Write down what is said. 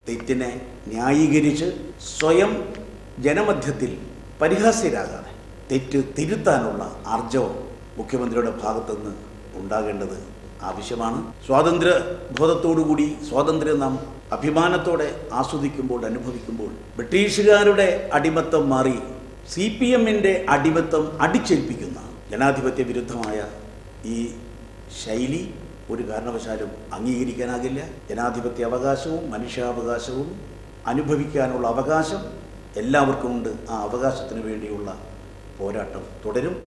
തെറ്റിനെ ന്യായീകരിച്ച് സ്വയം ജനമധ്യത്തിൽ പരിഹാസ്യരാകാതെ തെറ്റ് തിരുത്താനുള്ള ആർജവം മുഖ്യമന്ത്രിയുടെ ഭാഗത്തുനിന്ന് ഉണ്ടാകേണ്ടത് ആവശ്യമാണ് സ്വാതന്ത്ര്യ ബോധത്തോടുകൂടി സ്വാതന്ത്ര്യം നാം അഭിമാനത്തോടെ ആസ്വദിക്കുമ്പോൾ അനുഭവിക്കുമ്പോൾ ബ്രിട്ടീഷുകാരുടെ അടിമത്തം മാറി സി പി എമ്മിൻ്റെ അടിമത്തം അടിച്ചേൽപ്പിക്കുന്ന ജനാധിപത്യ വിരുദ്ധമായ ഈ ശൈലി ഒരു കാരണവശാലും അംഗീകരിക്കാനാകില്ല ജനാധിപത്യ അവകാശവും മനുഷ്യാവകാശവും അനുഭവിക്കാനുള്ള അവകാശം എല്ലാവർക്കും ഉണ്ട് ആ അവകാശത്തിന് വേണ്ടിയുള്ള പോരാട്ടം തുടരും